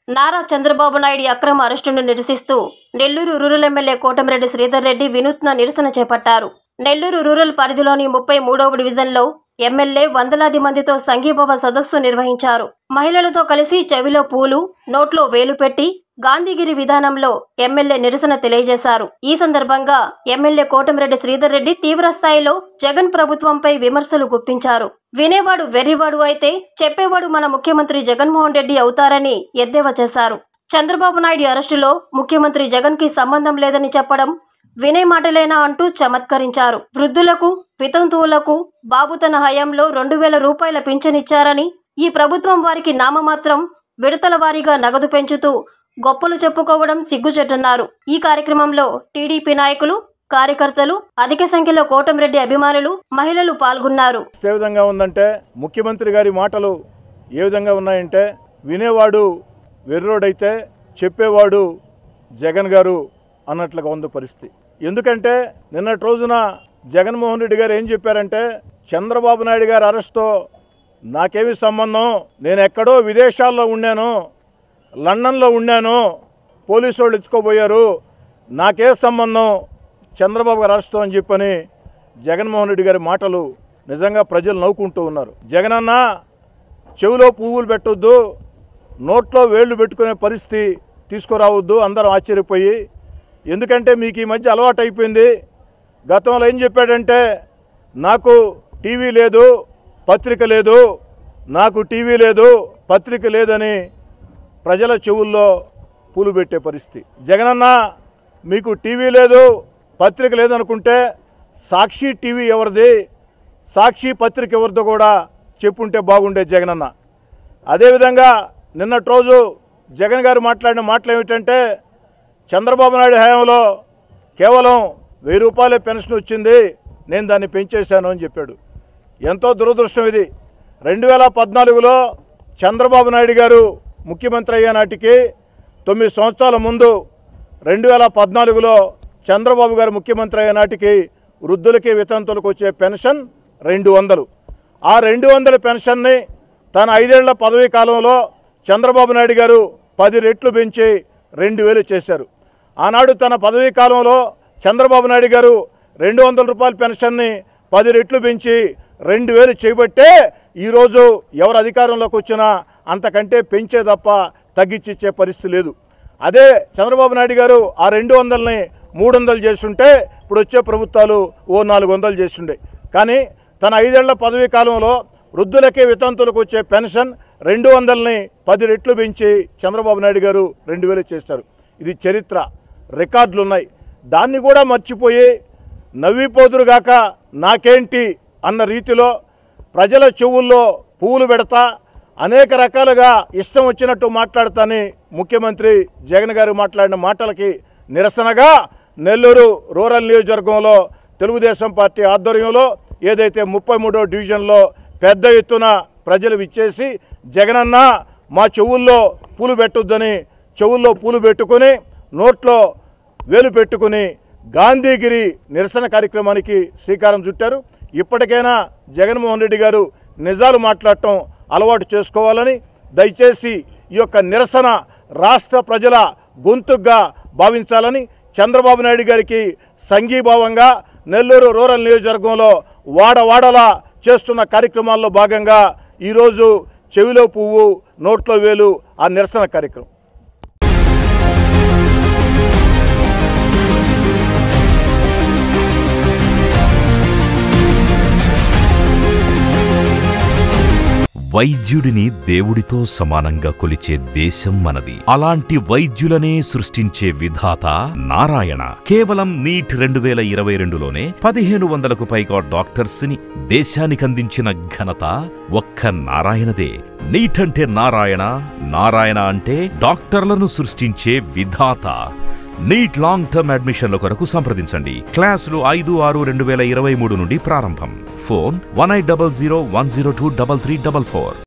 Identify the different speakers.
Speaker 1: నారా చంద్రబాబు నాయుడు అక్రమ అరెస్టును నిరసిస్తూ నెల్లూరు రూరల్ ఎమ్మెల్యే కోటమిరెడ్డి శ్రీధర్ రెడ్డి వినూత్న నిరసన చేపట్టారు నెల్లూరు రూరల్ పరిధిలోని ముప్పై మూడవ డివిజన్లో ఎమ్మెల్యే వందలాది మందితో సంఘీభావ సదస్సు నిర్వహించారు మహిళలతో కలిసి చెవిలో పూలు నోట్లో వేలు పెట్టి గాంధీగిరి విధానంలో ఎమ్మెల్యే నిరసన తెలియజేశారు ఈ సందర్భంగా ఎమ్మెల్యే కోటమిరెడ్డి శ్రీధర్ రెడ్డి తీవ్ర స్థాయిలో జగన్ ప్రభుత్వంపై విమర్శలు గుప్పించారు వినేవాడు వెర్రివాడు అయితే చెప్పేవాడు మన ముఖ్యమంత్రి జగన్మోహన్ రెడ్డి అవుతారని ఎద్దేవా చేశారు చంద్రబాబు నాయుడు అరెస్టులో ముఖ్యమంత్రి జగన్ కి సంబంధం లేదని చెప్పడం వినే మాటలేనా అంటూ చమత్కరించారు వృద్ధులకు వితంతువులకు బాబు తన హయాంలో రెండు వేల రూపాయల పింఛనిచ్చారని ఈ ప్రభుత్వం వారికి నామమాత్రం విడతల వారీగా నగదు పెంచుతూ గొప్పలు చెప్పుకోవడం సిగ్గుచెట్టన్నారు ఈ కార్యక్రమంలో టీడీపీ నాయకులు కార్యకర్తలు అధిక సంఖ్యలో కోటమిరెడ్డి అభిమానులు మహిళలు పాల్గొన్నారు
Speaker 2: ఏ విధంగా ఉందంటే ముఖ్యమంత్రి గారి మాటలు ఏ విధంగా ఉన్నాయంటే వినేవాడు వెర్రోడైతే చెప్పేవాడు జగన్ గారు అన్నట్లుగా ఉంది పరిస్థితి ఎందుకంటే నిన్నటి రోజున జగన్మోహన్ రెడ్డి గారు ఏం చెప్పారంటే చంద్రబాబు నాయుడు గారి అరెస్ట్తో నాకేమి సంబంధం నేను ఎక్కడో విదేశాల్లో ఉన్నాను లండన్లో ఉన్నాను పోలీసు వాళ్ళు ఎత్తుకోబోయారు నాకే సంబంధం చంద్రబాబు గారు అరెస్ట్తో అని చెప్పని జగన్మోహన్ రెడ్డి గారి మాటలు నిజంగా ప్రజలు నవ్వుకుంటూ ఉన్నారు జగనన్న చెవిలో పువ్వులు పెట్టొద్దు నోట్లో వేళ్ళు పెట్టుకునే పరిస్థితి తీసుకురావద్దు అందరం ఆశ్చర్యపోయి ఎందుకంటే మీకు ఈ మధ్య అలవాటు అయిపోయింది గతంలో ఏం చెప్పాడంటే నాకు టీవీ లేదు పత్రిక లేదు నాకు టీవీ లేదు పత్రిక లేదని ప్రజల చెవుల్లో పూలు పెట్టే పరిస్థితి జగనన్న మీకు టీవీ లేదు పత్రిక లేదనుకుంటే సాక్షి టీవీ ఎవరిది సాక్షి పత్రిక ఎవరిదో కూడా చెప్పుంటే బాగుండే జగనన్న అదేవిధంగా నిన్నటి రోజు జగన్ గారు మాట్లాడిన మాటలు ఏమిటంటే చంద్రబాబు నాయుడు హయాంలో కేవలం వెయ్యి రూపాయలే పెన్షన్ వచ్చింది నేను దాన్ని పెంచేశాను అని చెప్పాడు ఎంతో దురదృష్టం ఇది రెండు వేల పద్నాలుగులో చంద్రబాబు నాయుడు గారు ముఖ్యమంత్రి అయ్యే నాటికి తొమ్మిది సంవత్సరాల ముందు రెండు వేల పద్నాలుగులో చంద్రబాబు గారు ముఖ్యమంత్రి అయ్యే నాటికి వృద్ధులకి వితంతులకు వచ్చే పెన్షన్ రెండు వందలు ఆ రెండు వందల పెన్షన్ని తన ఐదేళ్ల పదవీ కాలంలో చంద్రబాబు నాయుడు గారు పది రెట్లు పెంచి రెండు వేలు చేశారు ఆనాడు తన పదవీ కాలంలో చంద్రబాబు నాయుడు గారు రెండు వందల రూపాయల పెన్షన్ని పది రెట్లు పెంచి రెండు వేలు చేయబట్టే ఈరోజు ఎవరు అధికారంలోకి వచ్చినా అంతకంటే పెంచే తప్ప తగ్గించిచ్చే పరిస్థితి లేదు అదే చంద్రబాబు నాయుడు గారు ఆ రెండు వందలని మూడు వందలు చేస్తుంటే ఇప్పుడు వచ్చే ప్రభుత్వాలు ఓ నాలుగు వందలు చేస్తుండే కానీ తన ఐదేళ్ల పదవీ కాలంలో వృద్ధులకి వితంతులకు వచ్చే పెన్షన్ రెండు వందలని పది రెట్లు పెంచి చంద్రబాబు నాయుడు గారు రెండు వేలు చేస్తారు ఇది చరిత్ర రికార్డులు ఉన్నాయి దాన్ని కూడా మర్చిపోయి నవ్విపోదురుగాక నాకేంటి అన్న రీతిలో ప్రజల చెవుల్లో పువ్వులు పెడతా అనేక రకాలుగా ఇష్టం వచ్చినట్టు మాట్లాడతాని ముఖ్యమంత్రి జగన్ గారు మాట్లాడిన మాటలకి నిరసనగా నెల్లూరు రూరల్ నియోజకవర్గంలో తెలుగుదేశం పార్టీ ఆధ్వర్యంలో ఏదైతే ముప్పై మూడో డివిజన్లో పెద్ద ఎత్తున ప్రజలు విచ్చేసి జగనన్న మా చెవుల్లో పూలు పెట్టొద్దని చెవుల్లో పూలు పెట్టుకొని నోట్లో వేలు పెట్టుకుని గాంధీగిరి నిరసన కార్యక్రమానికి శ్రీకారం చుట్టారు ఇప్పటికైనా జగన్మోహన్ రెడ్డి గారు నిజాలు మాట్లాడటం అలవాటు చేసుకోవాలని దయచేసి ఈ యొక్క నిరసన రాష్ట్ర ప్రజల గొంతుగ్గా భావించాలని చంద్రబాబు నాయుడు గారికి సంఘీభావంగా నెల్లూరు రూరల్ నియోజకవర్గంలో వాడవాడలా చేస్తున్న కార్యక్రమాల్లో భాగంగా ఈరోజు చెవిలో పువ్వు నోట్లో వేలు ఆ నిరసన కార్యక్రమం
Speaker 3: వైద్యుడిని దేవుడితో సమానంగా కొలిచే దేశం మనది అలాంటి వైద్యులనే సృష్టించే విధాత నారాయణ కేవలం నీట్ రెండు వేల ఇరవై రెండులోనే పదిహేను వందలకు పైగా డాక్టర్స్ ని దేశానికందించిన ఘనత ఒక్క నారాయణదే నీట్ అంటే నారాయణ నారాయణ అంటే డాక్టర్లను సృష్టించే విధాత నీట్ లాంగ్ టర్మ్ అడ్మిషన్ల కొరకు సంప్రదించండి క్లాసులు ఐదు ఆరు రెండు వేల ఇరవై మూడు నుండి ప్రారంభం phone one eight double zero one zero two double three double four